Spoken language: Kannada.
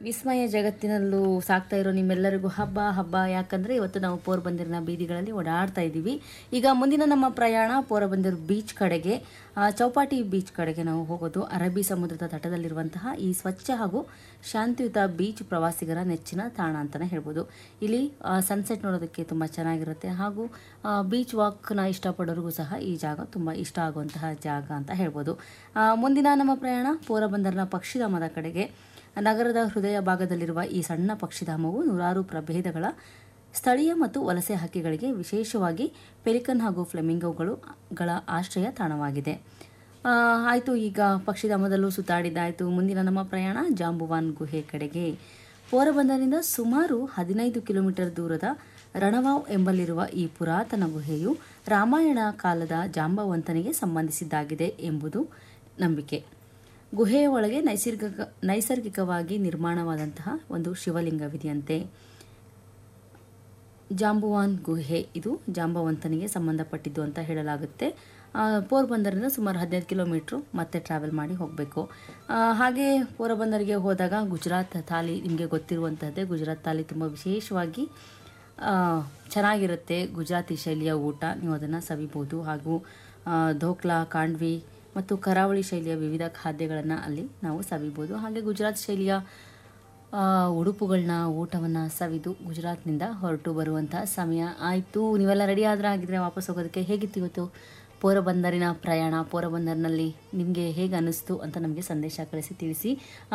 ವಿಸ್ಮಯ ಜಗತ್ತಿನಲ್ಲೂ ಸಾಕ್ತಾ ಇರೋ ನಿಮ್ಮೆಲ್ಲರಿಗೂ ಹಬ್ಬ ಹಬ್ಬ ಯಾಕಂದ್ರೆ ಇವತ್ತು ನಾವು ಪೋರ್ಬಂದರಿನ ಬೀದಿಗಳಲ್ಲಿ ಓಡಾಡ್ತಾ ಇದ್ದೀವಿ ಈಗ ಮುಂದಿನ ನಮ್ಮ ಪ್ರಯಾಣ ಪೋರಬಂದರ್ ಬೀಚ್ ಕಡೆಗೆ ಆ, ಚೌಪಾಟಿ ಬೀಚ್ ಕಡೆಗೆ ನಾವು ಹೋಗೋದು ಅರಬ್ಬಿ ಸಮುದ್ರದ ತಟದಲ್ಲಿರುವಂತಹ ಈ ಸ್ವಚ್ಛ ಹಾಗೂ ಶಾಂತಿಯುತ ಬೀಚ್ ಪ್ರವಾಸಿಗರ ನೆಚ್ಚಿನ ತಾಣ ಅಂತಲೇ ಹೇಳ್ಬೋದು ಇಲ್ಲಿ ಸನ್ಸೆಟ್ ನೋಡೋದಕ್ಕೆ ತುಂಬ ಚೆನ್ನಾಗಿರುತ್ತೆ ಹಾಗೂ ಬೀಚ್ ವಾಕ್ನ ಇಷ್ಟಪಡೋರಿಗೂ ಸಹ ಈ ಜಾಗ ತುಂಬ ಇಷ್ಟ ಆಗುವಂತಹ ಜಾಗ ಅಂತ ಹೇಳ್ಬೋದು ಆ, ಮುಂದಿನ ನಮ್ಮ ಪ್ರಯಾಣ ಪೋರಬಂದರ್ನ ಪಕ್ಷಿಧಾಮದ ಕಡೆಗೆ ನಗರದ ಹೃದಯ ಭಾಗದಲ್ಲಿರುವ ಈ ಸಣ್ಣ ಪಕ್ಷಿಧಾಮವು ನೂರಾರು ಪ್ರಭೇದಗಳ ಸ್ಥಳೀಯ ಮತ್ತು ವಲಸೆ ಹಕ್ಕಿಗಳಿಗೆ ವಿಶೇಷವಾಗಿ ಪೆಲಿಕನ್ ಹಾಗೂ ಫ್ಲೆಮಿಂಗೋಗಳು ಗಳ ಆಶ್ರಯ ತಾಣವಾಗಿದೆ ಆ, ಆಯಿತು ಈಗ ಪಕ್ಷಿಧಾಮದಲ್ಲೂ ಸುತ್ತಾಡಿದ್ದಾಯಿತು ಮುಂದಿನ ನಮ್ಮ ಪ್ರಯಾಣ ಜಾಂಬುವಾನ್ ಗುಹೆ ಕಡೆಗೆ ಪೋರಬಂದರಿನಿಂದ ಸುಮಾರು ಹದಿನೈದು ಕಿಲೋಮೀಟರ್ ದೂರದ ರಣವಾವ್ ಎಂಬಲ್ಲಿರುವ ಈ ಪುರಾತನ ಗುಹೆಯು ರಾಮಾಯಣ ಕಾಲದ ಜಾಂಬವಂತನಿಗೆ ಸಂಬಂಧಿಸಿದ್ದಾಗಿದೆ ಎಂಬುದು ನಂಬಿಕೆ ಗುಹೆಯ ಒಳಗೆ ನೈಸರ್ಗಿಕ ನೈಸರ್ಗಿಕವಾಗಿ ನಿರ್ಮಾಣವಾದಂತಹ ಒಂದು ಶಿವಲಿಂಗವಿದೆಯಂತೆ ಜಾಂಬುವಾನ್ ಗುಹೆ ಇದು ಜಾಂಬವಂತನಿಗೆ ಸಂಬಂಧಪಟ್ಟಿದ್ದು ಅಂತ ಹೇಳಲಾಗುತ್ತೆ ಆ, ಪೋರ್ಬಂದರಿಂದ ಸುಮಾರು ಹದಿನೈದು ಕಿಲೋಮೀಟ್ರು ಮತ್ತೆ ಟ್ರಾವೆಲ್ ಮಾಡಿ ಹೋಗಬೇಕು ಹಾಗೆ ಪೋರಬಂದರಿಗೆ ಹೋದಾಗ ಗುಜರಾತ್ ಥಾಲಿ ನಿಮಗೆ ಗೊತ್ತಿರುವಂಥದ್ದೇ ಗುಜರಾತ್ ಥಾಲಿ ತುಂಬ ವಿಶೇಷವಾಗಿ ಆ, ಚೆನ್ನಾಗಿರುತ್ತೆ ಗುಜರಾತಿ ಶೈಲಿಯ ಊಟ ನೀವು ಅದನ್ನು ಸವಿಬೋದು ಹಾಗೂ ಆ, ಧೋಕ್ಲಾ ಕಾಂಡ್ವಿ ಮತ್ತು ಕರಾವಳಿ ಶೈಲಿಯ ವಿವಿಧ ಖಾದ್ಯಗಳನ್ನು ಅಲ್ಲಿ ನಾವು ಸವಿಬೋದು ಹಾಗೆ ಗುಜರಾತ್ ಶೈಲಿಯ ಆ, ಉಡುಪುಗಳನ್ನ ಊಟವನ್ನು ಸವಿದು ಗುಜರಾತ್ನಿಂದ ಹೊರಟು ಬರುವಂತಹ ಸಮಯ ಆಯಿತು ನೀವೆಲ್ಲ ರೆಡಿ ಆದ್ರೆ ಆಗಿದ್ರೆ ವಾಪಸ್ ಹೋಗೋದಕ್ಕೆ ಹೇಗಿತ್ತು ಇವತ್ತು ಪೋರಬಂದರಿನ ಪ್ರಯಾಣ ಪೋರಬಂದರ್ನಲ್ಲಿ ನಿಮಗೆ ಹೇಗೆ ಅನ್ನಿಸ್ತು ಅಂತ ನಮಗೆ ಸಂದೇಶ ಕಳಿಸಿ ತಿಳಿಸಿ